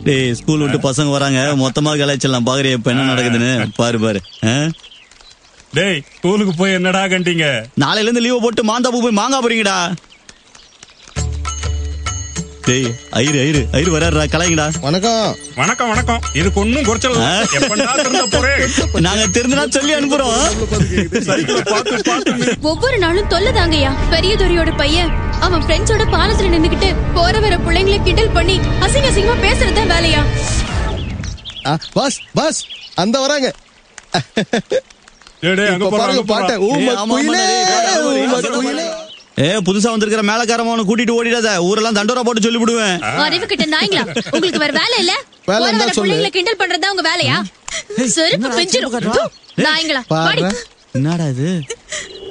டேய் ஸ்கூல் விட்டு பசங்க வராங்க மொத்தமா கலாய்ச்சலாம் பாக்குறிய இப்ப என்ன நடக்குதுன்னு பாரு பாரு ஆ? டேய் ஸ்கூலுக்கு போய் என்னடா கண்டீங்க நாளையில இருந்து லீவ் போட்டு மாந்தாப்பு போய் மாங்கா போறீங்கடா டேய் ஐரு ஐரு ஐரு வராருடா கலாய்ங்கடா வணக்கம் வணக்கம் வணக்கம் இதுக்கு ஒன்னும் குறைச்சல் இல்ல. எப்பண்டா திருந்த போறேன் நாங்க தெரிஞ்சுனா சொல்லி அனுப்புறோம் சைக்கிளை பார்த்து பார்த்து நின்னு ஒவ்வொரு நாளும் தொல்லதாங்கய்யா பெரியதுரையோட பையன் அவன் ஃப்ரெண்ட்ஸோட பாலத்துல நின்னுக்கிட்டு போற வர பிள்ளைங்களை கிண்டல் பண்ணி அசிங்க அசிங்கமா பேசுறதுதான் வேலையா ஆ, பஸ் பஸ் அந்த வராங்க டேய், டேய், அங்க இப்ப போறா, பாருங்க அங்க போறா. பாட்டை ஊம ஏய், ஆமா, குயிலே ஆமா, டேய், வேற ஒரு ஊம சொல்ல குயிலே ஏ புதுசா வந்திருக்கிற மேலக்காரமான கூட்டிட்டு ஓடிடாத ஊரெல்லாம் தண்டோரா போட்டு சொல்லி விடுவேன் அறிவு கிட்ட நாய்ங்களா உங்களுக்கு வேற வேலை இல்ல வேலை போற இருந்தா வர சொல்லு. பிள்ளைங்களை கிண்டல் பண்றதா உங்க வேலையா செருப்பு பிஞ்சிரும் நாய்ங்களா பாரு வாடி என்னடா இது